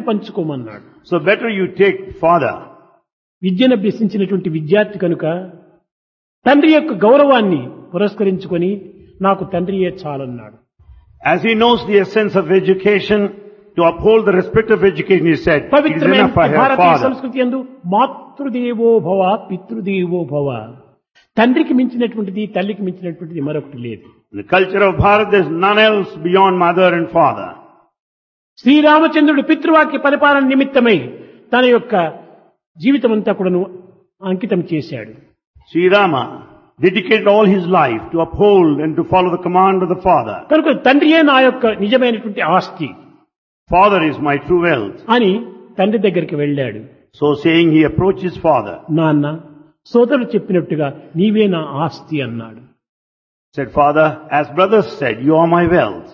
పంచుకోమన్నాడు So better you take father. విద్యను అభ్యసించినటువంటి విద్యార్థి కనుక తండ్రి యొక్క గౌరవాన్ని పురస్కరించుకొని నాకు తండ్రియే చాలన్నాడు As he knows the essence of education, to uphold the respect of education, he said, it is పవిత్రమైన enough I have Bharatiya father. సంస్కృతి ఎందు మాతృదేవో భవ పితృదేవో భవ తండ్రికి మించినటువంటిది తల్లికి మించినటువంటిది మరొకటి లేదు In the culture of Bharat, there is none else beyond mother and father. శ్రీరామచంద్రుడు పితృవాక్య పరిపాలన నిమిత్తమై తన యొక్క జీవితం అంతా కూడాను అంకితం చేశాడు Sri Rama dedicated all his life to uphold and to follow the command of the father. కనుక తండ్రియే నా యొక్క నిజమైనటువంటి ఆస్తి Father is my true wealth. అని తండ్రి దగ్గరికి వెళ్ళాడు So saying, he approached his father. నాన్న సోదరుడు చెప్పినట్టుగా నీవే నా ఆస్తి అన్నాడు Said, Father, as brothers said, you are my wealth.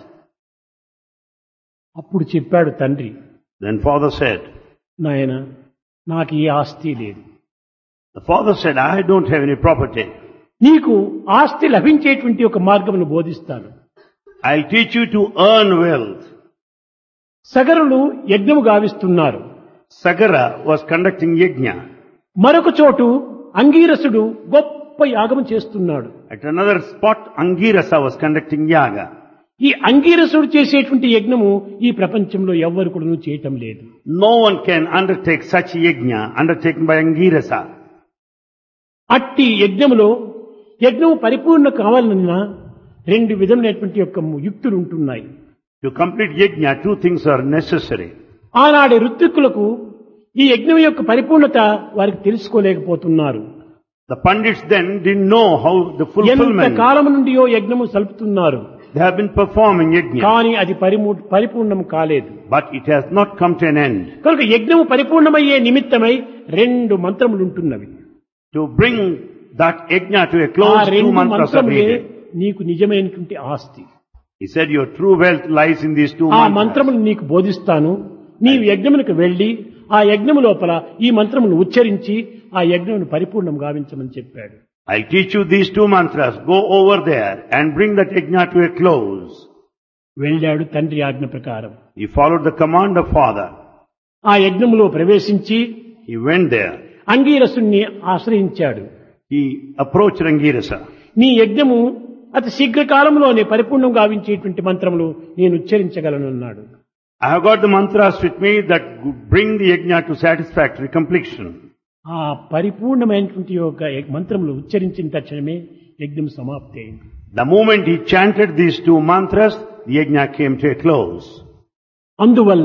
అప్పుడు చెప్పాడు తండ్రి Then father said, నాయన నాకు ఏ ఆస్తి లేదు the father said, I don't have any property. నీకు ఆస్తి లభించేటువంటి ఒక మార్గమును బోధిస్తాను I'll teach you to earn wealth. సగరులు యజ్ఞము గావిస్తున్నారు Sagara was conducting yajna. మరొక చోటు అంగీరసుడు గొప్ప యాగము చేస్తున్నాడు At another spot, Angirasa was conducting yaga. ఈ అంగీరసుడు చేసేటువంటి యజ్ఞము ఈ ప్రపంచంలో ఎవ్వరు కూడా చేయటం లేదు No one can undertake such yajna undertaken by Angirasa. అట్టి యజ్ఞములో యజ్ఞము పరిపూర్ణ కావాలన్నా రెండు విధములైనటువంటి యొక్క యుక్తులు ఉంటున్నాయి To complete yajna, two things are necessary. ఆనాటి ఋత్విక్కులకు ఈ యజ్ఞం యొక్క పరిపూర్ణత వారికి తెలుసుకోలేకపోతున్నారు The pandits then didn't know how the ఎంత fulfillment. కాలం నుండియో యజ్ఞము సలుపుతున్నారు They have been performing yajna, కానీ అది పరిమూ పరిపూర్ణం కాలేదు but it has not come to an end. కనుక యజ్ఞము పరిపూర్ణమయ్యే నిమిత్తమై రెండు మంత్రములు ఉంటున్నవి To bring that yajna to a ఆ close, two రెండు mantras are మంత్రములే needed. నీకు నిజమైనటువంటి ఆస్తి He said, your true wealth lies in these two ఆ mantras. మంత్రములు నీకు బోధిస్తాను నీవు యజ్ఞమునకు వెళ్లి ఆ యజ్ఞము లోపల ఈ మంత్రమును ఉచ్చరించి ఆ యజ్ఞమును పరిపూర్ణం గావించమని చెప్పాడు I'll teach you these two mantras. Go over there and bring that yajna to a close. వెళ్ళాడు తండ్రి ఆజ్ఞ ప్రకారం He followed the command of father. ఆ యజ్ఞములో ప్రవేశించి He went there. అంగీరసుణ్ణి ఆశ్రయించాడు He approached Rangirasa. నీ యజ్ఞము అతి శీఘ్రకాలంలోనే పరిపూర్ణం గావించేటువంటి మంత్రములు నేను ఉచ్చరించగలను అన్నాడు I have got the mantras with me that bring the yajna to satisfactory completion. ఆ పరిపూర్ణమైనటువంటి యొక్క మంత్రములు ఉచ్చరించిన తక్షణమే యజ్ఞం సమాప్తి అయింది The moment he chanted these two mantras, the yajna came to a close. అందువల్ల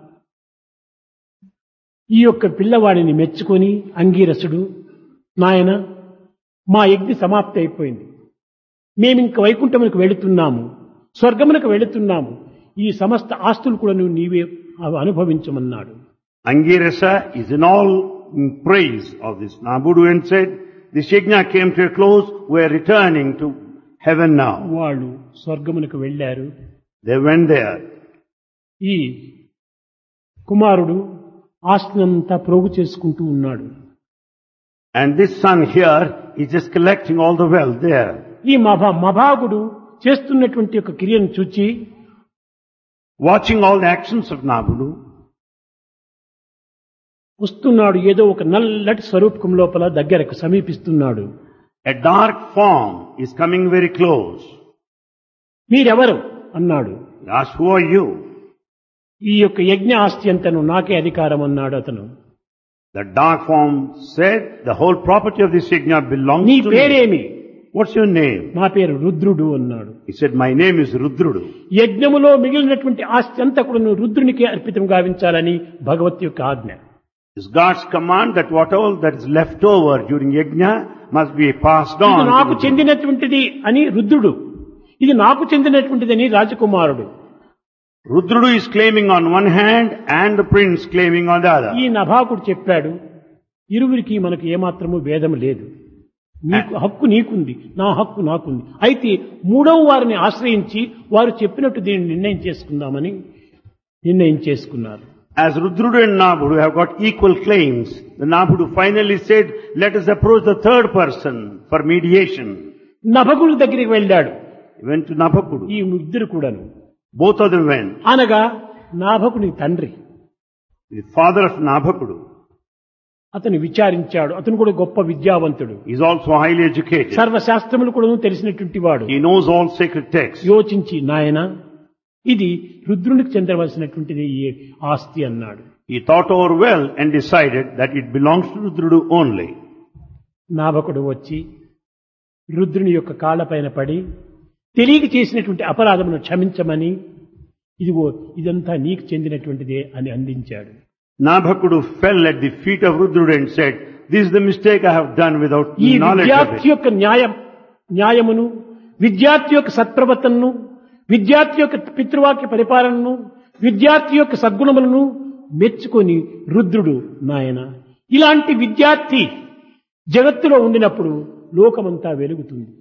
ఈ యొక్క పిల్లవాడిని మెచ్చుకొని అంగీరసుడు నాయన మా యజ్ఞ సమాప్తి అయిపోయింది మేమింక వైకుంఠమునకు వెళుతున్నాము స్వర్గమునకు వెళుతున్నాము ఈ సమస్త ఆస్తులు కూడా నువ్వు నీవే అవి అనుభవించమన్నాడు Angirasa is in all in praise of this Nabudu and said, this yajna came to a close, we are returning to heaven now. వాళ్ళు స్వర్గమునకు వెళ్ళారు They went there. ఈ కుమారుడు ఆస్తినంతా ప్రోగు చేసుకుంటూ ఉన్నాడు And this son here is just collecting all the wealth there. ఈ మభ మభాగుడు చేస్తున్నటువంటి ఒక క్రియను చూచి Watching all the actions of Nabudu, వస్తున్నాడు ఏదో ఒక నల్లటి స్వరూపకం లోపల దగ్గరకు సమీపిస్తున్నాడు a dark form is coming very close. మీరెవరు అన్నాడు He asked, who are you? ఈ యొక్క యజ్ఞ ఆస్తి అంతను నాకే అధికారం అన్నాడు అతను The dark form said, the whole property of this yajna belongs నీ to me. పేరేమి What's your name? నా పేరు రుద్రుడు అన్నాడు He said, my name is Rudrudu. యజ్ఞములో మిగిలినటువంటి ఆస్తి అంతా కూడా నువ్వు రుద్రునికే అర్పితం గావించాలని భగవత్ యొక్క ఆజ్ఞ It's God's command that whatever that is left over during yajna must be passed on. ఇది to నాకు the- చెందినటువంటిది అని రుద్రుడు ఇది నాకు చెందినటువంటిదని రాజకుమారుడు Rudrudu is claiming on one hand and the prince claiming on the other. ఈ నభాకుడు చెప్పాడు ఇరువురికి మనకు ఏమాత్రము భేదం లేదు నీకు హక్కు నీకుంది నా హక్కు నాకుంది అయితే మూడవ వారిని ఆశ్రయించి వారు చెప్పినట్టు దీన్ని నిర్ణయం చేసుకుందామని నిర్ణయం చేసుకున్నారు As Rudrudu and Nabudu have got equal claims, the Nabudu finally said, let us approach the third person for mediation. నభకుల దగ్గరికి వెళ్ళాడు He went to Nabakudu. ఈ ఇద్దరు కూడాను Both of them went. అనగా నాభకుని తండ్రి the father of Nabhakudu. అతను విచారించాడు అతను కూడా గొప్ప విద్యావంతుడు He's also highly educated. సర్వశాస్త్రములు కూడా తెలిసినటువంటి వాడు He knows all sacred texts. యోచించి నాయన ఇది రుద్రునికి చెందవలసినటువంటిది ఈ ఆస్తి అన్నాడు He thought over well and decided that it belongs to Rudrudu only. నాభకుడు వచ్చి రుద్రుని యొక్క కాళ్ళపైన పడి తెలియక చేసినటువంటి అపరాధమును క్షమించమని ఇదిగో ఇదంతా నీకు చెందినటువంటిదే అని అందించాడు Nabhakudu fell at the feet of Rudrudu and said, This is the mistake I have done without ఈ knowledge of విద్యార్థి it. యొక్క న్యాయం న్యాయమును విద్యార్థి యొక్క సత్ప్రవర్తనను విద్యార్థి యొక్క పితృవాక్య పరిపాలనను విద్యార్థి యొక్క సద్గుణములను మెచ్చుకొని రుద్రుడు నాయన ఇలాంటి విద్యార్థి జగత్తులో ఉండినప్పుడు లోకమంతా వెలుగుతుంది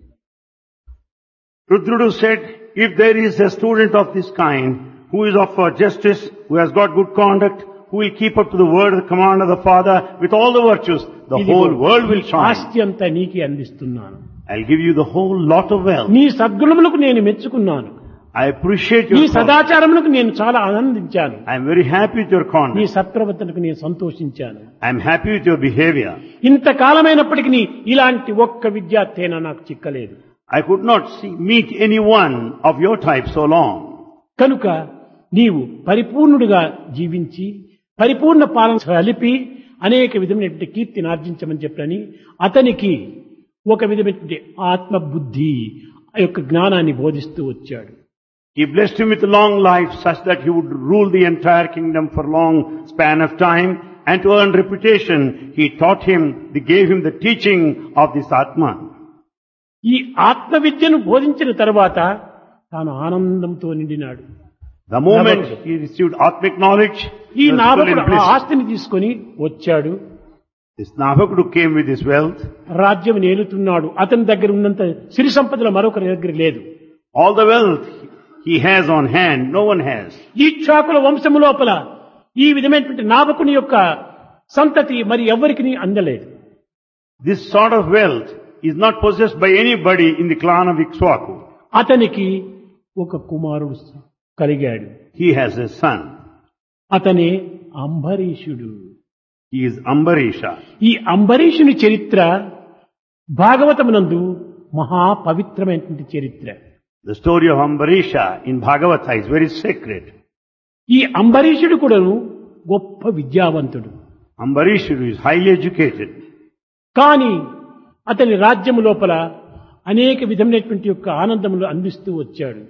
Rudrudu said, if there is a student of this kind who is of uh, justice, who has got good conduct, who will keep up to the word, the command of the Father with all the virtues, the ఇదిగో, whole world will ఈ shine. ఆస్తి అంతా నీకే అందిస్తున్నాను I'll give you the whole lot of wealth. నీ సద్గుణములకు నేను మెచ్చుకున్నాను I appreciate నీ your conduct. సదాచారములకు నేను చాలా ఆనందించాను I'm very happy with your నీ conduct. సత్ప్రవర్తనకు నేను సంతోషించాను I'm happy with your behavior. ఇంతకాలమైనప్పటికీ ఇలాంటి ఒక్క విద్యార్థి అయినా నాకు చిక్కలేదు I could not see, meet anyone of your type so long. కనుక నీవు పరిపూర్ణుడిగా జీవించి పరిపూర్ణ పాలన కలిపి అనేక విధమైనటువంటి కీర్తిని ఆర్జించమని చెప్పని అతనికి ఒక విధమైనటువంటి ఆత్మబుద్ధి ఆ యొక్క జ్ఞానాన్ని బోధిస్తూ వచ్చాడు He blessed him with a long life such that he would rule the entire kingdom for long span of time and to earn reputation, he taught him, he gave him the teaching of this Atman. ఈ ఆత్మ విద్యను బోధించిన తర్వాత తాను ఆనందంతో నిండినాడు The moment he received Atmic knowledge, ఈ he was full in నాభకుడు ఆ bliss. ఆస్తిని తీసుకొని వచ్చాడు This Navakudu came with his wealth. రాజ్యం ఏలుతున్నాడు అతని దగ్గర ఉన్నంత సిరి సంపదలు మరొకరి దగ్గర లేదు All the wealth he has on hand, no one has. ఈ చాకుల వంశము లోపల ఈ విధమైనటువంటి నాభకుని యొక్క సంతతి మరి ఎవ్వరికి అందలేదు This sort of wealth is not possessed by anybody in the clan of Ikshwaku. అతనికి ఒక కుమారుడు కలిగాడు He has a son. అతనే అంబరీషుడు He is Ambarisha. ఈ అంబరీషుని చరిత్ర భాగవతమునందు మహా పవిత్రమైనటువంటి చరిత్ర The story of Ambarisha in Bhagavata is very sacred. ఈ అంబరీషుడు కూడాను గొప్ప విద్యావంతుడు Ambarisha is highly educated. కానీ అతని రాజ్యము లోపల అనేక విధమైనటువంటి యొక్క ఆనందములు అందిస్తూ వచ్చాడు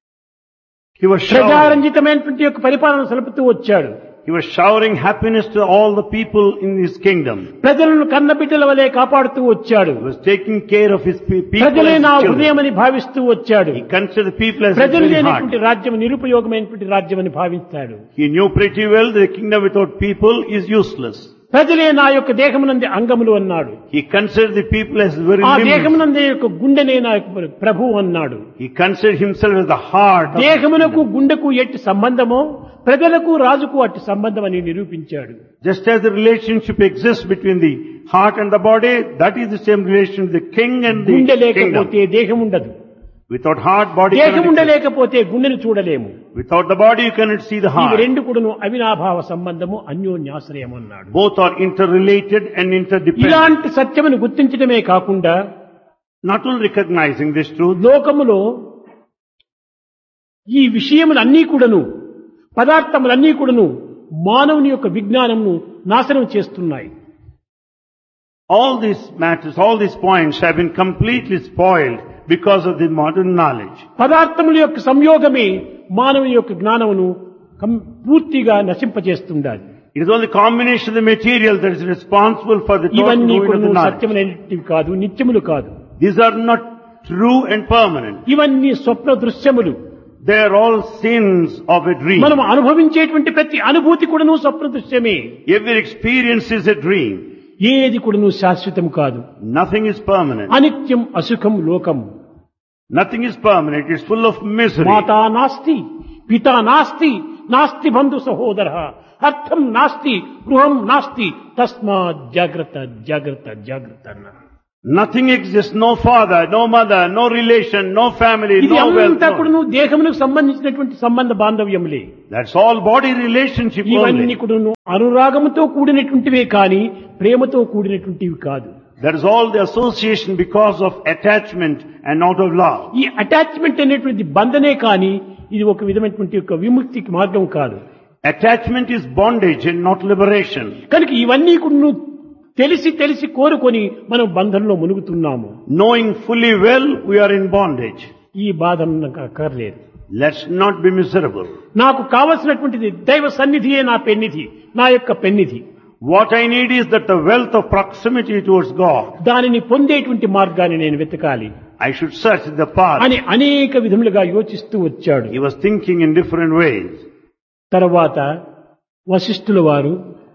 He was showering, ప్రజారంజితమైనటువంటి యొక్క పరిపాలన సలుపుతూ వచ్చాడు he was showering happiness to all the people in his kingdom. ప్రజలను కన్నబిడ్డల వలె కాపాడుతూ వచ్చాడు He was taking care of his pe- people ప్రజలే as నా children. హృదయమని భావిస్తూ వచ్చాడు He considered the people as his ప్రజలు very లేనటువంటి heart. రాజ్యం నిరుపయోగమైనటువంటి రాజ్యం అని భావిస్తాడు He knew pretty well that the kingdom without people is useless. ప్రజలే నా యొక్క దేహమునంది అంగములు అన్నాడు He considered the people as very ఆ limbs. దేహమునందే యొక్క గుండెనే నా యొక్క ప్రభు అన్నాడు He considered himself as the heart of the దేహమునకు kingdom. గుండెకు ఎట్టి సంబంధమో ప్రజలకు రాజుకు అట్టి సంబంధం అని నిరూపించాడు Just as the relationship exists between the heart and the body, that is the same relation with the king and గుండె the kingdom. లేకపోతే దేహం ఉండదు Without heart, body దేహం cannot exist. ఉండలేకపోతే గుండెను చూడలేము Without the body, you cannot see the ఇవి heart. రెండు కూడాను అవినాభావ సంబంధము అన్యోన్యాశ్రయం అన్నాడు Both are interrelated and interdependent. ఇలాంటి సత్యమును గుర్తించడమే కాకుండా Not only recognizing this truth, లోకములో ఈ విషయములన్నీ కూడాను పదార్థములన్నీ కూడాను మానవుని యొక్క విజ్ఞానమును నాశనం చేస్తున్నాయి all these matters, all these points have been completely spoiled because of the modern knowledge. పదార్థముల యొక్క సంయోగమే మానవుని యొక్క జ్ఞానమును కం- పూర్తిగా నశింపజేస్తుండాలి It is only combination of the material that is responsible for the total ఇవన్నీ ruin of కూడా the knowledge. సత్యమైనటివి కాదు నిత్యములు కాదు These are not true and permanent. ఇవన్నీ స్వప్న దృశ్యములు They are all sins of a dream. మనం అనుభవించేటువంటి ప్రతి అనుభూతి కూడాను స్వప్న దృశ్యమే Every experience is a dream. ఏది కూడాను శాశ్వతం కాదు Nothing is permanent. అనిత్యం అసుఖం లోకం Nothing is permanent. It's full of misery. మాతా నాస్తి పితా నాస్తి నాస్తి బంధు సహోదర అర్థం నాస్తి గృహం నాస్తి తస్మాత్ జాగ్రత్త జాగ్రత్త జాగ్రత్త అన్నారు Nothing exists, no father, no mother, no relation, no family, ఇది no wealth. అంతా no- కూడాను దేహమునకు సంబంధించినటువంటి సంబంధ బాంధవ్యములే That's all body relationship ఇవన్నీ only. కూడాను అనురాగముతో కూడినటువంటివే కాని ప్రేమతో కూడినటువంటివి కాదు That is all the association because of attachment and not of love. ఈ అటాచ్మెంట్ అనేటువంటి బంధనే కాని ఇది ఒక విధమైనటువంటి యొక్క విముక్తికి మార్గం కాదు Attachment is bondage and not liberation. కనుక ఇవన్నీ కూడా తెలిసి తెలిసి కోరుకొని మనం బంధంలో మునుగుతున్నాము Knowing fully well we are in bondage. ఈ బాధ నాకు అక్కర్లేదు Let's not be miserable. నాకు కావలసినటువంటిది దైవ సన్నిధియే నా పెన్నిధి నా యొక్క పెన్నిధి What I need is that the wealth of proximity towards God. దానిని పొందేటువంటి మార్గాన్ని నేను వెతకాలి I should search the path. అని అనేక విధములుగా యోచిస్తూ వచ్చాడు He was thinking in different ways. తర్వాత వశిష్ఠుల వారు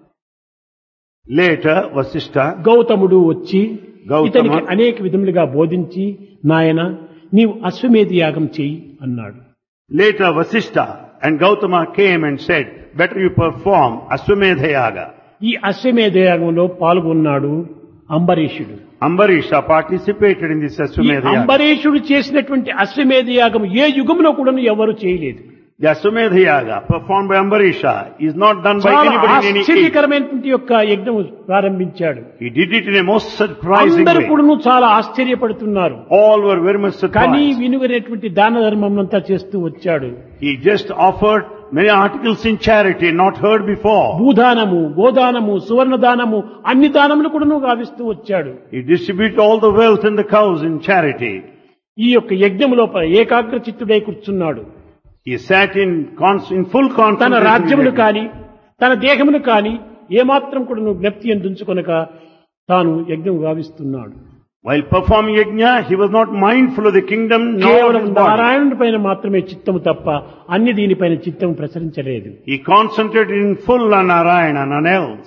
Later, Vasishtha, గౌతముడు వచ్చి గౌతమ. ఇతనికి అనేక విధములుగా బోధించి నాయన నీవు అశ్వమేధ యాగం చెయ్యి అన్నాడు later Vasishtha and Gautama came and said, better you perform Aswamedha Yaga. ఈ అశ్వమేధ యాగంలో పాల్గొన్నాడు అంబరీషుడు Ambarisha participated in this ఈ Aswamedha Yaga. అంబరీషుడు చేసినటువంటి అశ్వమేధ యాగం ఏ యుగంలో కూడా ఎవరు చేయలేదు The Aswamedha Yaga performed by Ambarisha is not done by చాలా anybody in any age. ఆశ్చర్యకరమైనటువంటి యొక్క యజ్ఞం ప్రారంభించాడు He did it in a most surprising అందరూ way. కూడా చాలా ఆశ్చర్యపడుతున్నారు All were very much కానీ surprised. వినుగనేటువంటి దాన ధర్మం అంతా చేస్తూ వచ్చాడు He just offered many articles in charity not heard before. భూదానము గోదానము సువర్ణ దానము అన్ని దానములు కూడా గావిస్తూ వచ్చాడు He distributed all the wealth and the cows in charity. ఈ యొక్క యజ్ఞం లోపల ఏకాగ్ర చిత్తుడై కూర్చున్నాడు He sat in, cons- in full తన concentration. రాజ్యమును with it. కాని తన దేహమును కాని ఏమాత్రం కూడా నువ్వు జ్ఞప్తి ఎందుకొనక తాను యజ్ఞం గావిస్తున్నాడు While performing yajna, he was not mindful of the kingdom nor of కేవలం his body. నారాయణుడి పైన మాత్రమే చిత్తము తప్ప అన్ని దీనిపైన చిత్తం ప్రసరించలేదు He concentrated in full on Narayana, none else.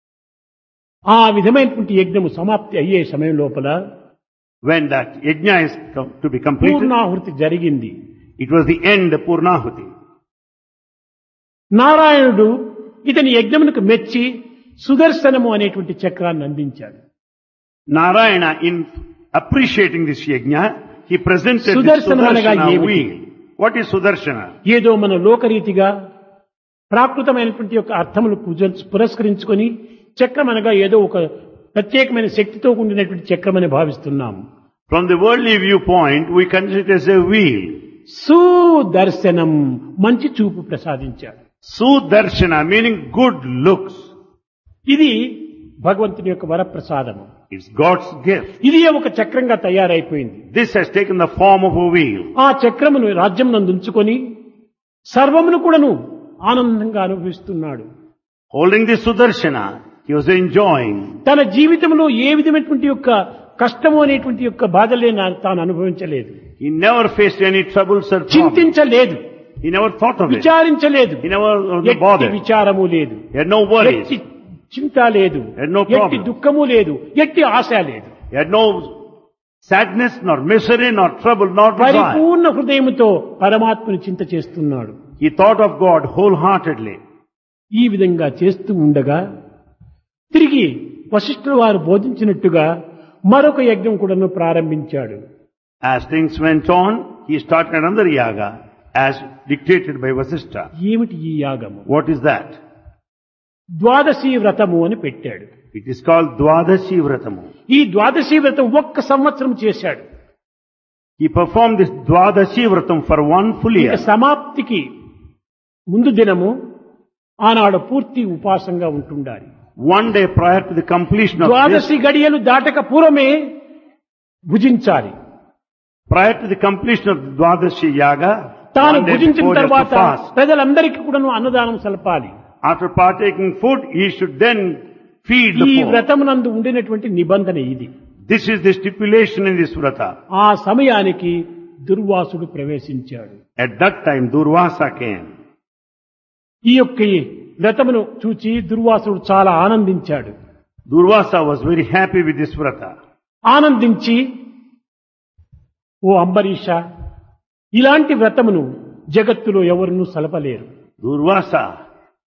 ఆ విధమైనటువంటి యజ్ఞము సమాప్తి అయ్యే సమయం లోపల When that yajna is com- to be completed, పూర్ణాహుతి జరిగింది it was the end of Purnahuti. నారాయణుడు ఇతని యజ్ఞమునకు మెచ్చి సుదర్శనము అనేటువంటి చక్రాన్ని అందించాడు Narayana, in appreciating this yajna, he presented the Sudarshana అనగా Sudarshana ఏమిటి? wheel. What is Sudarshana? ఏదో మన లోకరీతిగా ప్రాకృతమైనటువంటి యొక్క అర్థములు పూజ- పురస్కరించుకొని చక్రం అనగా ఏదో ఒక ప్రత్యేకమైన శక్తితో కూడినటువంటి చక్రం అని భావిస్తున్నాము From the worldly viewpoint, we consider it as a wheel. Sudarshanam మంచి చూపు ప్రసాదించాడు Sudarshana, meaning good looks. ఇది భగవంతుని యొక్క వరప్రసాదము It's God's gift. ఇది ఒక చక్రంగా తయారైపోయింది This has taken the form of a wheel. ఆ చక్రమును రాజ్యం నందుంచుకొని సర్వమును కూడాను ఆనందంగా అనుభవిస్తున్నాడు Holding this Sudarshana, he was enjoying. తన జీవితంలో ఏ విధమైనటువంటి యొక్క కష్టము అనేటువంటి యొక్క బాధలే నా- తాను అనుభవించలేదు He never faced any troubles or problems. చింతించలేదు He never thought of it. విచారించలేదు He never was ఎట్టి bothered. విచారము లేదు He had no worries. ఎట్టి చింత లేదు Had no ఎట్టి problem. దుఃఖము లేదు ఎట్టి ఆశ లేదు He had no sadness, nor misery, nor trouble, nor desire. పరిపూర్ణ హృదయముతో పరమాత్మని చింత చేస్తున్నాడు He thought of God wholeheartedly. ఈ విధంగా చేస్తూ ఉండగా తిరిగి వశిష్ఠుల వారు బోధించినట్టుగా మరొక యజ్ఞం కూడాను ప్రారంభించాడు As things went on, he started another yaga as dictated by Vasishtha. ఏమిటి ఈ యాగము What is that? ద్వాదశి వ్రతము అని పెట్టాడు It is called Dwadashi Vratamu. ఈ ద్వాదశి వ్రతం ఒక్క సంవత్సరం చేశాడు He performed this Dwadashi Vratam for one full ఇక year. సమాప్తికి ముందు దినము ఆనాడు పూర్తి ఉపాసంగా ఉంటుండాలి One day prior to the completion of this, ద్వాదశి గడియలు దాటక పూర్వమే భుజించాలి prior to the completion of the Dwadashi Yaga, తాను one day భుజించిన before he has to తర్వాత fast. ప్రజలందరికీ కూడాను అన్నదానం సలపాలి After partaking food, he should then feed the ఈ poor. వ్రతమునందు ఉండినటువంటి నిబంధన ఇది This is the stipulation in this vrata. ఆ సమయానికి దుర్వాసుడు ప్రవేశించాడు At that time, Durvasa came. ఈ యొక్క ఈ వ్రతమును చూచి దుర్వాసుడు చాలా ఆనందించాడు Durvasa was very happy with this vrata. ఆనందించి ఓ అంబరీష ఇలాంటి వ్రతమును జగత్తులో ఎవరునూ సలపలేరు Durvasa,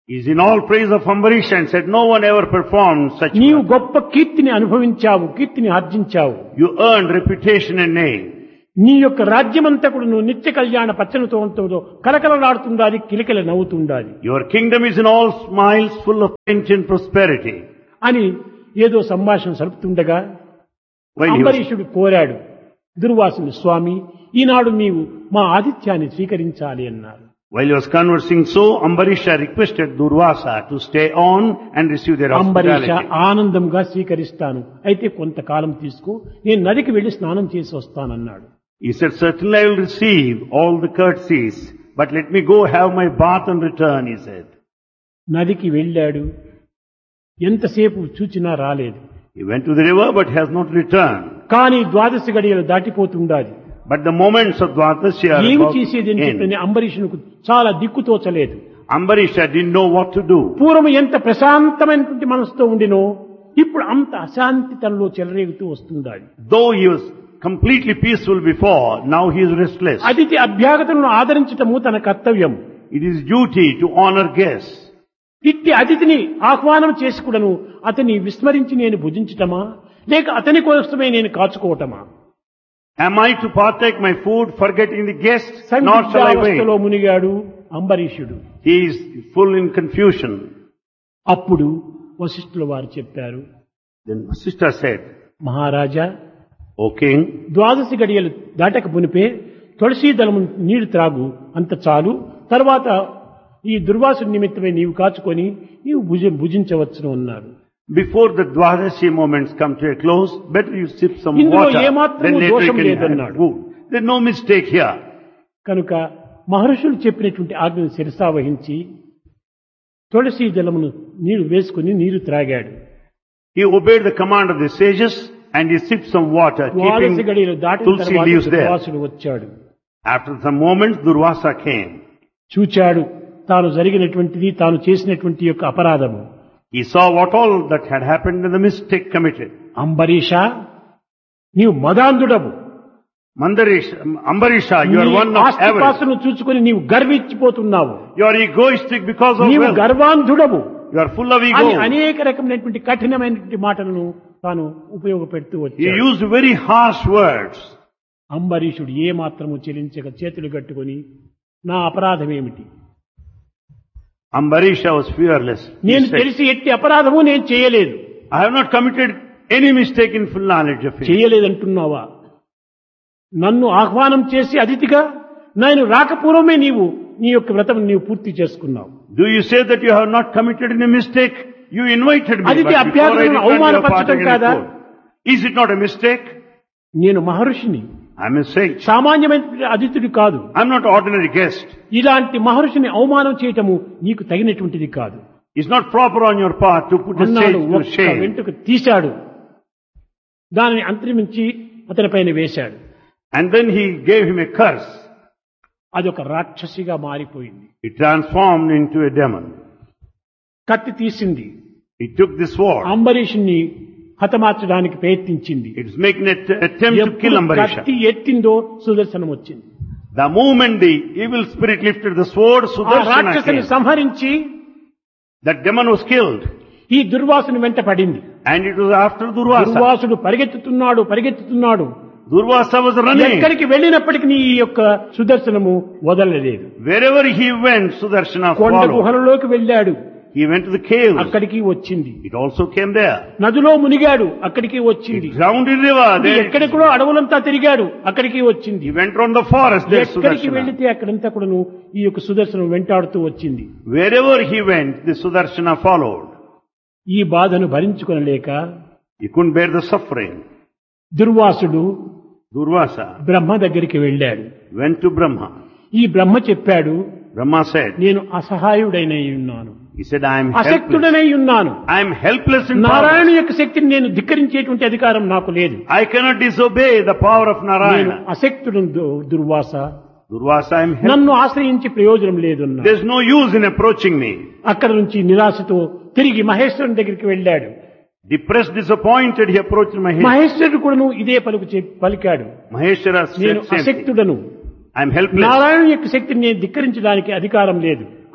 He's in all praise of Ambarisha and said, no one ever performed such నీవు work. గొప్ప కీర్తిని అనుభవించావు కీర్తిని ఆర్జించావు You earned reputation and name. నీ యొక్క రాజ్యమంతా కూడా నువ్వు నిత్య కళ్యాణ పచ్చనితో ఉంటుందో కలకలలాడుతుండాలి కిలకిల నవ్వుతుండాలి Your kingdom is in all smiles, full of plenty and prosperity. అని ఏదో సంభాషణ సరుపుతుండగా While he was, అంబరీషుడు కోరాడు దుర్వాసుని స్వామి ఈనాడు నీవు మా ఆతిథ్యాన్ని స్వీకరించాలి అన్నారు while he was conversing so, Ambarisha requested Durvasa to stay on and receive their Ambarisha hospitality. ఆనందంగా స్వీకరిస్తాను అయితే కొంతకాలం తీసుకో నేను నదికి వెళ్లి స్నానం చేసి వస్తానన్నాడు He said, certainly I will receive all the courtesies, but let me go have my bath and return, he said. నదికి వెళ్ళాడు ఎంతసేపు చూచినా రాలేదు He went to the river but has not returned. కానీ ద్వాదశి గడియలు దాటిపోతుండాలి But the moments of Dvatasi are ఏమి about చేసేది అని to చెప్పని end. అంబరీషునికి చాలా దిక్కుతోచలేదు Ambarisha didn't know what to do. పూర్వం ఎంత ప్రశాంతమైనటువంటి మనసుతో ఉండినో ఇప్పుడు అంత అశాంతి తనలో చెలరేగుతూ వస్తుండాలి Though he was completely peaceful before, now he is restless. అతిథి అభ్యాగతులను ఆదరించటము తన కర్తవ్యం It is duty to honor guests. ఇట్టి అతిథిని ఆహ్వానం చేసి కూడాను అతని విస్మరించి నేను భుజించటమా లేక అతని కోసమే నేను కాచుకోవటమా Am I to partake my food forgetting the guest? Not shall I సందిగ్ధావస్థలో wait. మునిగాడు అంబరీషుడు He is full in confusion. అప్పుడు వశిష్ఠుల వారు చెప్పారు Then sister said, మహారాజా O king, ద్వాదశి గడియలు దాటక మునిపే తులసీ దళము నీరు త్రాగు అంత చాలు తర్వాత ఈ దుర్వాసు నిమిత్తమై నీవు కాచుకొని నీవు భుజ భుజించవచ్చును అన్నారు before the Dwadasi moments come to a close, better you sip some ఇందులో water. ఏమాత్రము Then later you దోషం can have లేదన్నాడు. food. There's no mistake here. కనుక మహర్షులు చెప్పినటువంటి ఆజ్ఞను శిరసావహించి తులసీ దళమును నీరు వేసుకుని నీరు త్రాగాడు He obeyed the command of the sages and he sipped some water, ద్వాదశి keeping గడియలు దాటిన tulsi తర్వాత leaves there. దుర్వాసుడు వచ్చాడు After some moments, Durvasa came. చూచాడు తాను జరిగినటువంటిది తాను చేసినటువంటి యొక్క అపరాధము He saw what all that had happened and the mistake committed. Ambarisha నీవు మదాంధుడవు Mandarish, Ambarisha, you are నీ one of avarice. ఆస్తిపాస్తును చూసుకుని నీవు గర్వించిపోతున్నావు You are egoistic because of నీవు wealth. గర్వాంధుడవు You are full of అని ego. అనేక రకమైనటువంటి కఠినమైనటువంటి మాటలను తాను ఉపయోగపెడుతూ He వచ్చాడు used very harsh words. అంబరీషుడు ఏ మాత్రము చెలించక చేతులు కట్టుకొని నా అపరాధం ఏమిటి Ambarisha was fearless. He నేను said, తెలిసి ఎట్టి అపరాధము నేను చేయలేదు I have not committed any mistake in full knowledge of it. చేయలేదంటున్నావా నన్ను ఆహ్వానం చేసి అతిథిగా నేను రాకపూర్వమే నీవు నీ యొక్క వ్రతం నీవు పూర్తి చేసుకున్నావు Do you say that you have not committed any mistake? You invited me, అది but before I అభ్యాసములను returned, you have అవమానపరచడం partaken in కాదా? food. Is it not a mistake? నేను మహర్షిని I'm a sage. సామాన్యమైన అతిథుడు కాదు I'm not ordinary guest. ఇలాంటి మహర్షిని అవమానం చేయటము నీకు తగినటువంటిది కాదు It's not proper on your part to put a అన్నాడు sage to ఒక్క shame. వెంట్రుక తీశాడు దానిని అంతరించి అతని పైన వేశాడు And then he gave him a curse. అదొక రాక్షసిగా మారిపోయింది He transformed into a demon. కత్తి తీసింది He took the sword. అంబరీషుని హతమార్చడానికి ప్రయత్నించింది It was making an attempt to kill ఎప్పుడు Ambarisha. కత్తి ఎత్తిందో సుదర్శనం వచ్చింది The moment the evil spirit lifted the sword, ఆ Sudarshana రాక్షసుని came. సంహరించి That demon was killed. ఈ దుర్వాసుని వెంట పడింది And it was after Durvasa. దుర్వాసుడు పరిగెత్తుతున్నాడు పరిగెత్తుతున్నాడు Durvasa was running. ఎక్కడికి వెళ్ళినప్పటికీ ఈ యొక్క సుదర్శనము వదలలేదు Wherever he went, Sudarshana కొండ followed. గుహలలోకి వెళ్ళాడు He went to the caves. అక్కడికి వచ్చింది It also came there. నదిలో మునిగాడు అక్కడికి వచ్చింది He drowned in river. ఇది There ఎక్కడెక్కడో అడవులంతా తిరిగాడు అక్కడికి వచ్చింది he went around the forest. There ఎక్కడికి Sudarshana. వెళితే అక్కడంతా కూడాను ఈ యొక్క సుదర్శనం వెంటాడుతూ వచ్చింది Wherever he went, the Sudarshana followed. ఈ బాధను భరించుకొనలేక He couldn't bear the suffering. దుర్వాసుడు Durvasa బ్రహ్మ దగ్గరికి వెళ్ళాడు went to Brahma. ఈ బ్రహ్మ చెప్పాడు Brahma said, నేను అసహాయుడైనై ఉన్నాను he said, I am helpless. అశక్తుడనై ఉన్నాను I am helpless in Narayana power. యొక్క శక్తిని నేను ధిక్కరించేటువంటి అధికారం నాకు లేదు I cannot disobey the power of నేను Narayana. అశక్తుడు Durvasa Durvasa, I am helpless. నన్ను ఆశ్రయించి ప్రయోజనం లేదు అన్నాడు. There's no use in approaching me. అక్కడ నుంచి నిరాశతో తిరిగి మహేశ్వరుని దగ్గరికి వెళ్ళాడు Depressed, disappointed, he approached Mahesh. మహేశ్వరుడు కూడాను ఇదే పలుకు చె- పలికాడు Maheshwara నేను said, same thing. అశక్తుడను I am helpless. Narayana యొక్క శక్తిని నేను ధిక్కరించడానికి అధికారం లేదు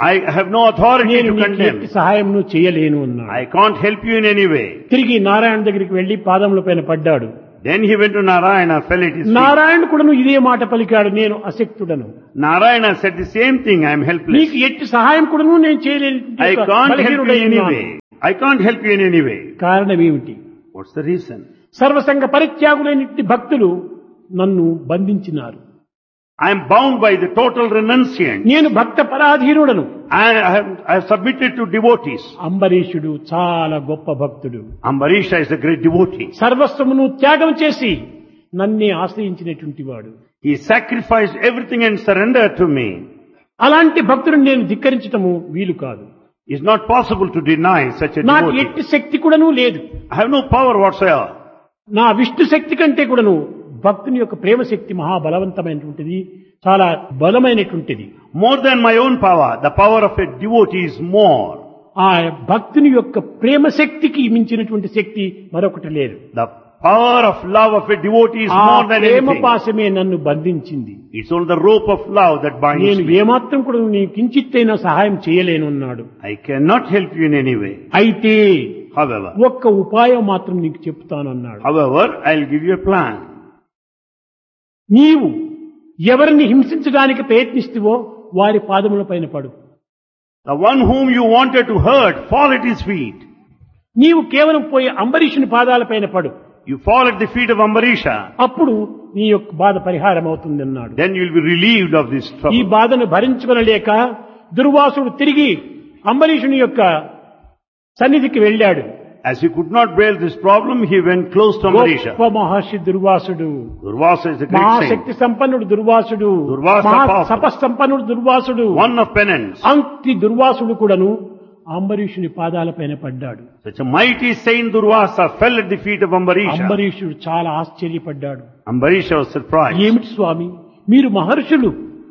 I have no authority నేను to నీకు condemn. ఎట్టి సహాయం చేయలేను అన్నాడు I can't help you in any way. తిరిగి నారాయణ దగ్గరికి వెళ్లి పాదముల పైన పడ్డాడు Then he went to Narayana, fell at his feet. Narayana కూడా ఇదే మాట పలికాడు నేను అశక్తుడను Narayana said the same thing, I am helpless. నీకు ఎట్టి సహాయం కూడాను నేను చేయలేను I can't help you in any way. I can't help you in any way. కారణం ఏమిటి What's the reason? సర్వసంగ పరిత్యాగులైన భక్తులు నన్ను బంధించినారు I am bound by the total renunciant. నేను భక్త పరాధీనుడను I have, I have submitted to devotees. అంబరీషుడు చాలా గొప్ప భక్తుడు Ambarisha is a great devotee. సర్వస్వమును త్యాగం చేసి నన్నే ఆశ్రయించినటువంటి వాడు He sacrificed everything and surrendered to me. అలాంటి భక్తుడిని నేను ధిక్కరించటము వీలు కాదు It's not possible to deny such a నాకు devotee. ఎట్టి శక్తి కూడాను లేదు I have no power whatsoever. నా విష్ణు శక్తి కంటే కూడాను భక్తుని యొక్క ప్రేమ శక్తి మహాబలవంతమైనటువంటిది చాలా బలమైనటువంటిది More than my own power, the power of a devotee is more. ఆ భక్తుని యొక్క ప్రేమ శక్తికి మించినటువంటి శక్తి మరొకటి లేదు The power of love of a devotee is ఆ more than ప్రేమ anything. పాశమే నన్ను బంధించింది It's only the rope of love that binds నేను me. ఏమాత్రం కూడా నీ కించిత్తైనా సహాయం చేయలేను అన్నాడు I cannot help you in any way. అయితే However, ఒక్క ఉపాయం మాత్రం నీకు చెప్తాను అన్నాడు however, I'll give you a plan. నీవు ఎవరిని హింసించడానికి ప్రయత్నిస్తువో వారి పాదముల పైన పడు The one whom you wanted to hurt, fall at his feet. నీవు కేవలం పోయి అంబరీషుని పాదాల పైన పడు You fall at the feet of Ambarisha. అప్పుడు నీ యొక్క బాధ పరిహారం అవుతుంది అన్నాడు Then you'll be relieved of this ఈ trouble. బాధను భరించుకొనలేక దుర్వాసుడు తిరిగి అంబరీషుని యొక్క సన్నిధికి వెళ్ళాడు As he could not bear this problem, he went close to Ambarisha. గొప్ప మహర్షి దుర్వాసుడు Durvasa is a great Mahashakti saint. సంపన్నుడు దుర్వాసుడు దుర్వాస మహా powerful. సపస్సంపన్నుడు దుర్వాసుడు One of penance. అంతి దుర్వాసుడు కూడాను అంబరీషుని పాదాల పైన పడ్డాడు Such a mighty saint Durvasa fell at the feet of Ambarisha. అంబరీషుడు చాలా ఆశ్చర్యపడ్డాడు Ambarisha was surprised. ఏమిటి స్వామి మీరు మహర్షులు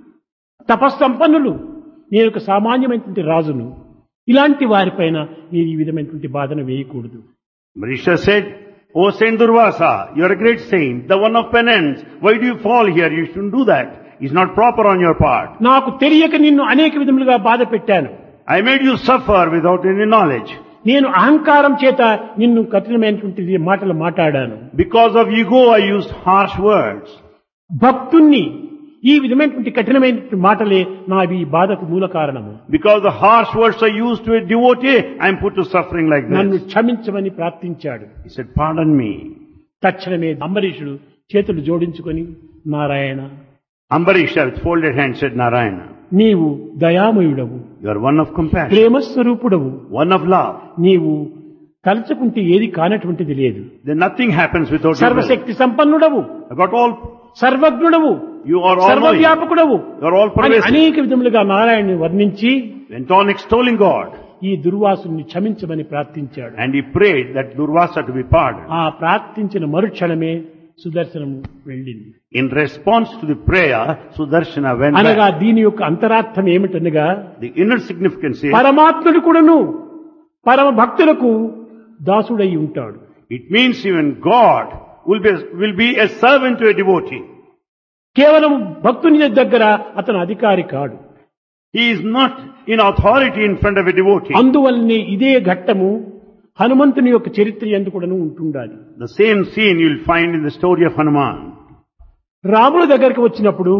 తపస్సంపన్నులు నేను ఒక సామాన్యమైనటువంటి రాజును ఇలాంటి వారిపైన మీరు ఈ విధమైనటువంటి బాధను వేయకూడదు Ambarisha said, O Saint Durvasa, you are a great saint, the one of penance. Why do you fall here? You shouldn't do that. It's not proper on your part. నాకు తెలియక నిన్ను అనేక విధములుగా బాధ పెట్టాను I made you suffer without any knowledge. నేను అహంకారం చేత నిన్ను కఠినమైనటువంటి మాటలు మాట్లాడాను Because of ego, I used harsh words. భక్తుణ్ణి ఈ విధమైనటువంటి కఠినమైనటువంటి మాటలే నావి ఈ బాధకు మూల కారణము Because the harsh words I used to a devotee, I am put to suffering like నన్ను this. క్షమించమని ప్రార్థించాడు He said, pardon me. తక్షణమే అంబరీషుడు చేతులు జోడించుకొని Narayana Ambarisha with folded hands said, Narayana, నీవు దయామయుడవు you are one of compassion, ప్రేమస్వరూపుడవు one of love. నీవు తలచుకుంటే ఏది కానటువంటిది లేదు Then nothing happens without your will. సర్వశక్తి సంపన్నుడవు I got all, సర్వజ్ఞుడవు you are all knowing. సర్వవ్యాపకుడవు You are all అని pervasive. అనేక విధములుగా నారాయణని వర్ణించి Went on extolling God. ఈ దుర్వాసుని క్షమించమని ప్రార్థించాడు And he prayed that Durvasa to be pardoned. ఆ ప్రార్థించిన మరుక్షణమే సుదర్శనము వెళ్ళింది In response to the prayer, Sudarshana went అనగా back. దీని యొక్క అంతరార్థం ఏమిటనగా The inner significance is, పరమాత్ముడు కూడాను పరమ భక్తులకు దాసుడై ఉంటాడు it means even God will be, will be a servant to a devotee. కేవలం భక్తుని దగ్గర అతను అధికారి కాడు He is not in authority in front of a devotee. అందువల్లనే ఇదే ఘట్టము హనుమంతుని యొక్క చరిత్ర ఎందు కూడాను ఉంటుండాలి The same scene you will find in the story of Hanuman. రాముల దగ్గరికి వచ్చినప్పుడు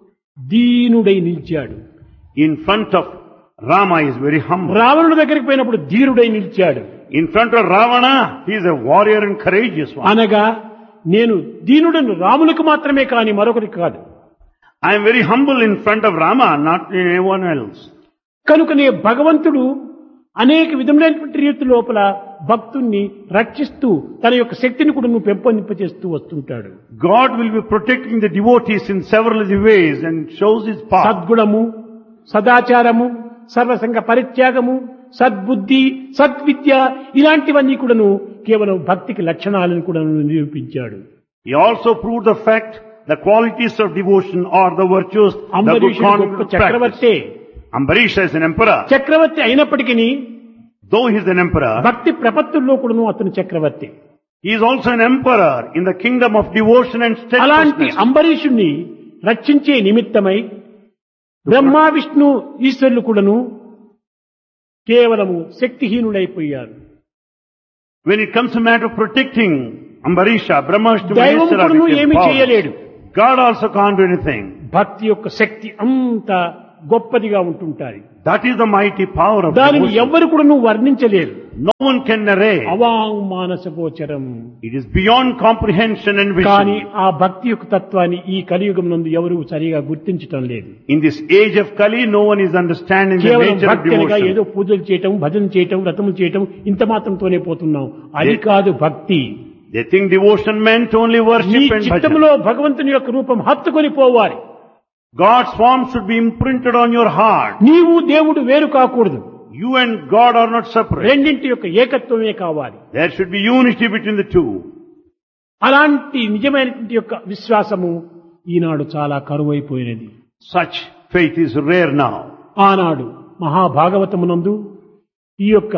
దీనుడై నిలిచాడు In front of Rama he is very humble. రావణుడి దగ్గరికి పోయినప్పుడు ధీరుడై నిలిచాడు In front of Ravana, he is a warrior and courageous one. అనగా నేను దీనుడను రాములకు మాత్రమే కాని మరొకరికి కాదు I am very humble in front of Rama, not in anyone else. కనుకనే భగవంతుడు అనేక విధములైనటువంటి రీతి లోపల భక్తుణ్ణి రక్షిస్తూ తన యొక్క శక్తిని కూడా నువ్వు పెంపొందింపచేస్తూ వస్తుంటాడు God will be protecting the devotees in several of the ways and shows his path. సద్గుణము సదాచారము సర్వసంగ పరిత్యాగము సద్బుద్ధి సద్విద్య ఇలాంటివన్నీ కూడాను కేవలం భక్తికి లక్షణాలను కూడా నిరూపించాడు He also proved the fact the qualities of devotion are the virtues, the good అంబరీషుడు గొప్ప conduct practice. చక్రవర్తే Ambarisha is an emperor. చక్రవర్తి అయినప్పటికీ Though he is an emperor, భక్తి ప్రపత్తుల్లో కూడాను అతను చక్రవర్తి he is also an emperor in the kingdom of devotion and అలాంటి steadfastness. అంబరీషుణ్ణి రక్షించే నిమిత్తమై బ్రహ్మ విష్ణు ఈశ్వరులు కూడాను కేవలము శక్తిహీనుడైపోయారు When it comes to matter of protecting Ambarisha, Brahmashta, దైవం Maheshwara, కూడాను with his ఏమీ powers, చేయలేడు God also can't do anything. భక్తి యొక్క శక్తి అంత గొప్పదిగా ఉంటుంటాయి That is the mighty power of దానిని devotion. ఎవ్వరు కూడా నువ్వు వర్ణించలేరు No one can narrate. అవాంగ్మానస గోచరం It is beyond comprehension and కానీ vision. ఆ భక్తి యొక్క తత్వాన్ని ఈ కలియుగం నందు ఎవరు సరిగా గుర్తించటం లేదు In this age of Kali, no one is understanding the కేవలం nature of భక్తి అనగా devotion. ఏదో పూజలు చేయటం భజన చేయటం వ్రతములు చేయటం ఇంత మాత్రంతోనే పోతున్నాం అది కాదు భక్తి They think devotion meant only నీ worship and bhajan. చిత్తములో భగవంతుని యొక్క రూపం హత్తుకొని పోవాలి God's form should be imprinted on your heart. నీవు దేవుడు వేరు కాకూడదు You and God are not separate. రెండింటి యొక్క ఏకత్వమే కావాలి There should be unity between the two. అలాంటి నిజమైనటువంటి యొక్క విశ్వాసము ఈనాడు చాలా కరువైపోయినది Such faith is rare now. ఆనాడు మహాభాగవతమునందు ఈ యొక్క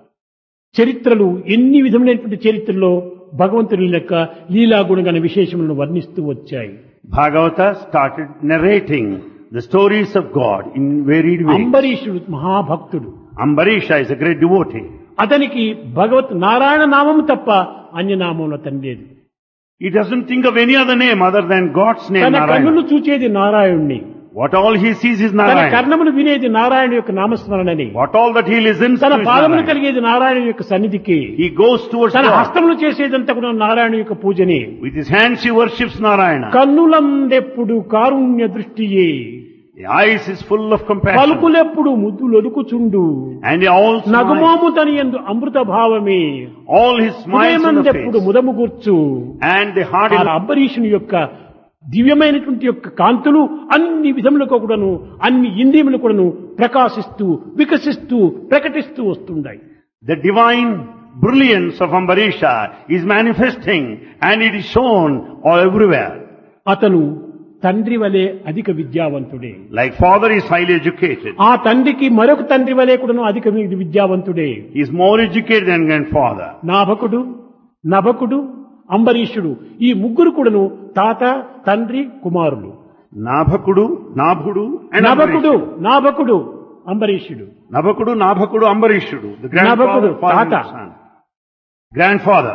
చరిత్రలు ఎన్ని విధములైనటువంటి చరిత్రలో భగవంతుని యొక్క లీలా గుణగణ విశేషములను వర్ణిస్తూ వచ్చాయి Bhagavata started narrating the stories of God in varied ways. అంబరీషుడు మహాభక్తుడు Ambarisha is a great devotee. అతనికి భగవత్ నారాయణ నామము తప్ప అన్యనామంలో అతని లేదు He doesn't think of any other name other than God's name, తన కన్నులు Narayana. చూచేది నారాయణుణ్ణి What all he sees is తన Narayana. కర్ణములు వినేది నారాయణ యొక్క నామస్మరణని What all that he listens to తన is పాదములు Narayana. కలిగేది నారాయణ యొక్క సన్నిధికి He goes towards తన God. హస్తములు చేసేదంతా కూడా నారాయణ యొక్క పూజని With his hands he worships Narayana. కన్నులందెప్పుడు Karunya దృష్టియే The eyes is full of compassion. పలుకులెప్పుడు ముద్దులొడుకుచుండు And he all smiles. నగుమోము తని ఎందు అమృత భావమే All his smiles on the హృదయమందెప్పుడు face. ముదము కూర్చు And the heart ఆ అంబరీషుని యొక్క దివ్యమైనటువంటి యొక్క కాంతులు అన్ని విధములకు కూడాను అన్ని ఇంద్రియములు కూడాను ప్రకాశిస్తూ వికసిస్తూ ప్రకటిస్తూ వస్తుంటాయి The divine brilliance of Ambarisha is manifesting and it is shown all everywhere. అతను తండ్రి వలె అధిక విద్యావంతుడే Like father is highly educated. ఆ తండ్రికి మరొక తండ్రి వలె కూడాను అధిక విద్యావంతుడే He is more educated than grandfather. నాభకుడు నభకుడు అంబరీషుడు ఈ ముగ్గురు కూడాను తాత తండ్రి కుమారులు Nabhakudu, Nabhudu and నభకుడు Ambarishudu. నాభకుడు అంబరీషుడు Nabhakudu, Nabhakudu, Ambarishudu. The grandfather, Nabhakudu, father and Tata. son. Grandfather.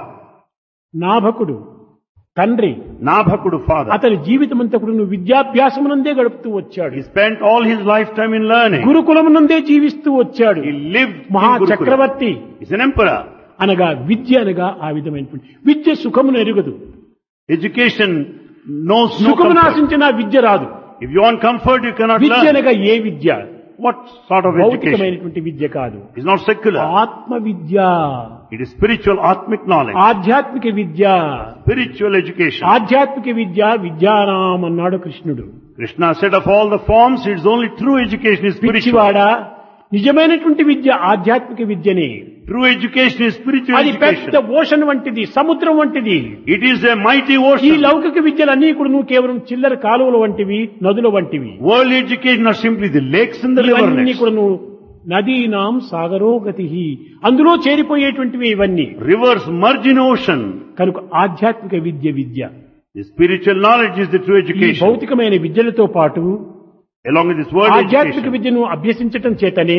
నాభకుడు తండ్రి Nabhakudu, father. అతని జీవితమంతా కూడా విద్యాభ్యాసమునందే గడుపుతూ వచ్చాడు He spent all his lifetime in learning. గురుకులమునందే జీవిస్తూ వచ్చాడు He lived in మహా Gurukula. Chakravarthi He's an emperor. అనగా విద్య అనగా ఆ విధమైనటువంటి విద్య సుఖమును ఎరుగదు Education knows no సుఖము comfort. నాశించిన విద్య రాదు If you want comfort, you cannot Vidya learn. అనగా ఏ విద్య What sort of education? భౌతికమైనటువంటి విద్య కాదు It's not secular. ఆత్మ విద్య It is spiritual, atmic knowledge. ఆధ్యాత్మిక విద్య Spiritual education. ఆధ్యాత్మిక విద్య విద్యానాం అన్నాడు కృష్ణుడు Krishna said of all the forms, it's only true education is spiritual. పిచ్చివాడా నిజమైనటువంటి విద్య ఆధ్యాత్మిక విద్యనే True education is spiritual అది పెద్ద education. ఓషన్ వంటిది సముద్రం వంటిది It is a mighty ఈ ocean. లౌకిక విద్యలన్నీ కూడా నువ్వు కేవలం చిల్లర కాలువల వంటివి నదుల వంటివి Worldly education are simply the lakes and the ఇవన్నీ rivulets. కూడా నువ్వు నదీనాం సాగరో గతి అందులో చేరిపోయేటువంటివి ఇవన్నీ Rivers merge in ocean. కనుక ఆధ్యాత్మిక విద్య విద్య The spiritual knowledge is the true ఈ education. భౌతికమైన విద్యలతో పాటు Along with this worldly ఆధ్యాత్మిక education. విద్యను అభ్యసించటం చేతనే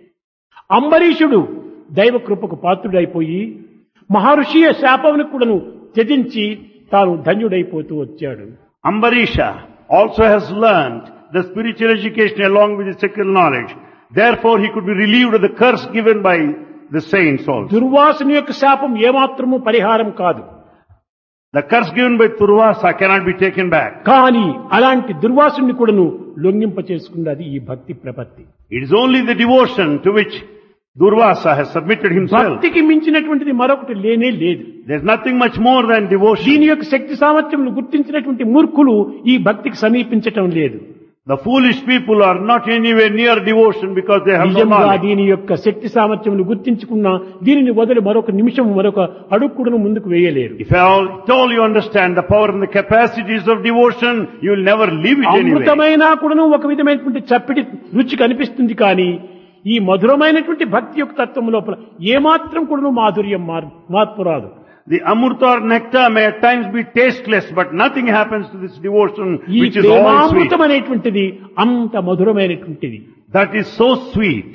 అంబరీషుడు దైవ కృపకు పాత్రుడైపోయి మహర్షి శాపమును కూడాను త్యజించి తాను ధన్యుడైపోతూ వచ్చాడు Ambarisha also has learned the spiritual education along with the secular knowledge. Therefore, he could be relieved of the curse given by the saints also. దుర్వాసుని యొక్క శాపం ఏమాత్రము పరిహారం కాదు The curse given by Turvasa cannot be taken back. కానీ అలాంటి దుర్వాసుని కూడాను లొంగింప చేసుకున్నది ఈ భక్తి ప్రపత్తి It is only the devotion to which Durvasa has submitted himself. భక్తికి మించినటువంటిది మరొకటి లేనే లేదు There's nothing much more than devotion. దీని యొక్క శక్తి సామర్థ్యములు గుర్తించినటువంటి మూర్ఖులు ఈ భక్తికి సమీపించటం లేదు The foolish people are not anywhere near devotion because they have no నిజంగా knowledge. దీని యొక్క శక్తి సామర్థ్యములు గుర్తించుకున్న దీనిని వదిలి మరొక నిమిషం మరొక అడుక్కుడును ముందుకు వేయలేరు If all, at all you understand the power and the capacities of devotion, you will never leave it anyway. అమృతమైనా కూడాను ఒక విధమైనటువంటి చప్పిడి రుచి కనిపిస్తుంది కానీ ఈ మధురమైనటువంటి భక్తి యొక్క తత్వం లోపల ఏమాత్రం కూడాను మాధుర్యం మార్- మార్పు రాదు The amrita or nectar may at times be tasteless, but nothing happens to this devotion ఈ which is all sweet. ప్రేమామృతం అనేటువంటిది అంత మధురమైనటువంటిది That is so sweet.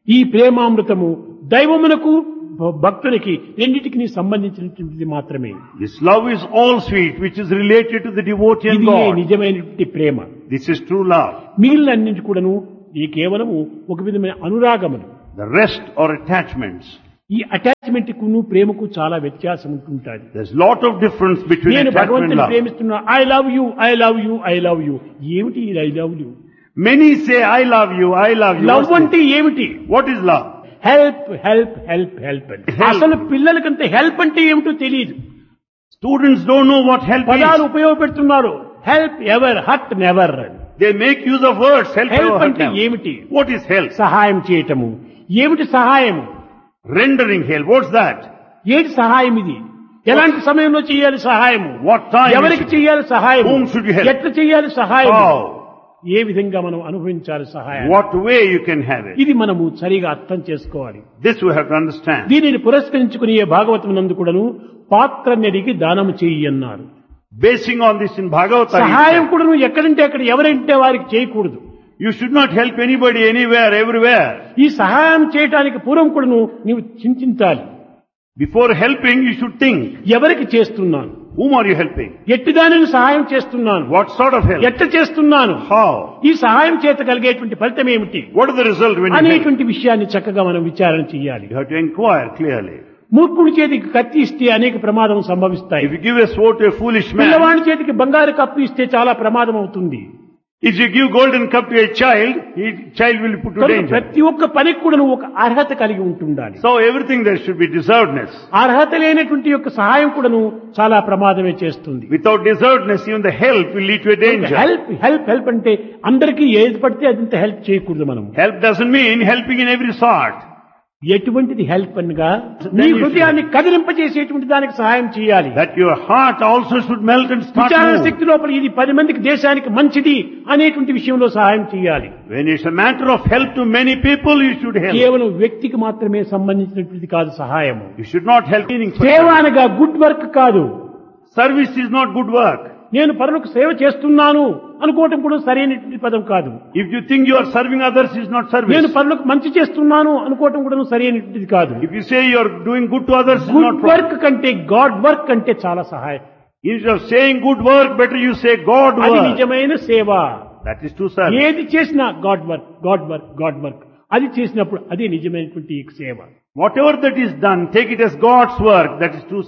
ఈ ప్రేమామృతము దైవమునకు భ- భక్తునికి రెండింటికి సంబంధించినటువంటిది మాత్రమే This love is all sweet, which is related to the devotee and ఇది God. నిజమైనటువంటి ప్రేమ This is true love. మిగిలినన్నింటి కూడాను ఈ కేవలము ఒక విధమైన అనురాగములు The rest are attachments. ఈ అటాచ్మెంట్ కును ప్రేమకు చాలా వ్యత్యాసం ఉంటుంటుంది There's lot of difference between నేను attachment and భగవంతుని love. ప్రేమిస్తున్నా I love you I love you I love you ఏమిటి I love you Many say, I love you, I love you. Love What's అంటే ఏమిటి this? What is love? Help help help help అని Help. అసలు పిల్లలకంటే help అంటే ఏమిటో తెలియదు Students don't know what help పదాలు is. ఉపయోగపెడుతున్నారు హెల్ప్ ఎవర్ హట్ నెవర్ అని They make use of words. Help, help never hurt అంటే them. ఏమిటి What is help? సహాయం చేయటము ఏమిటి సహాయం Rendering help. What's that? ఏటి సహాయం ఇది ఎలాంటి సమయంలో చేయాలి సహాయము What time? ఎవరికి is- చేయాలి సహాయం Whom should you help? ఎట్లా చేయాలి సహాయం How? ఏ విధంగా మనం అనుభవించాలి సహాయం What way you can have it? ఇది మనము సరిగా అర్థం చేసుకోవాలి This we have to understand. దీనిని పురస్కరించుకుని ఏ భాగవతం నందు కూడాను పాత్ర నెరిగి దానము చేయి అన్నారు Basing on this in Bhagavata, he సహాయం said, కూడా నువ్వు ఎక్కడంటే అక్కడ ఎవరంటే వారికి చేయకూడదు you should not help anybody anywhere, everywhere. ఈ సహాయం చేయటానికి పూర్వం కూడా నువ్వు నీవు చింతించాలి Before helping, you should think, ఎవరికి చేస్తున్నాను whom are you helping? ఎట్టి దానిని సహాయం చేస్తున్నాను What sort of help? ఎట్ట చేస్తున్నాను How? ఈ సహాయం చేత కలిగేటువంటి ఫలితం ఏమిటి What is the result when you help? అనేటువంటి విషయాన్ని చక్కగా మనం విచారణ చేయాలి You have to inquire clearly. మూర్ఖుడి చేతికి కత్తి ఇస్తే అనేక ప్రమాదం సంభవిస్తాయి If you give a sword to a foolish man, పిల్లవాడి చేతికి బంగారు కప్పు ఇస్తే చాలా ప్రమాదం అవుతుంది if you give golden cup to a child, he, child will be put to కనుక danger. ప్రతి ఒక్క పనికి కూడా నువ్వు ఒక అర్హత కలిగి ఉంటుండాలి So everything there should be deservedness. అర్హత లేనటువంటి యొక్క సహాయం కూడాను చాలా ప్రమాదమే చేస్తుంది Without deservedness, even the help will lead to a danger. Help help help అంటే అందరికీ ఏది పడితే అదంత హెల్ప్ చేయకూడదు మనం Help doesn't mean helping in every sort. ఎటువంటిది హెల్ప్ అనగా Then నీ you should- హృదయాన్ని కదిలింపజేసేటువంటి దానికి సహాయం చేయాలి That your heart also should melt and start విచారణ move. శక్తి లోపల ఇది పది మందికి దేశానికి మంచిది అనేటువంటి విషయంలో సహాయం చేయాలి When it's a matter of help to many people, you should help. కేవలం వ్యక్తికి మాత్రమే సంబంధించినటువంటిది కాదు సహాయము You should not help meaning for సేవ అనగా గుడ్ వర్క్ కాదు Service is not good work. నేను పరులకు సేవ చేస్తున్నాను అనుకోవటం కూడా సరైనటువంటి పదం కాదు If you think you are serving others, is not నేను service. పరులకు మంచి చేస్తున్నాను అనుకోవటం కూడా సరైనటువంటిది కాదు If you say you are doing good to others, is good not proper. Work కంటే గాడ్ వర్క్ అంటే చాలా సహాయం Instead of saying good work, better you say God అది work. నిజమైన సేవ That is true service. ఏది చేసినా God work God work God work అది చేసినప్పుడు అదే నిజమైనటువంటి సేవ Whatever that is done, take it as God's work. That is true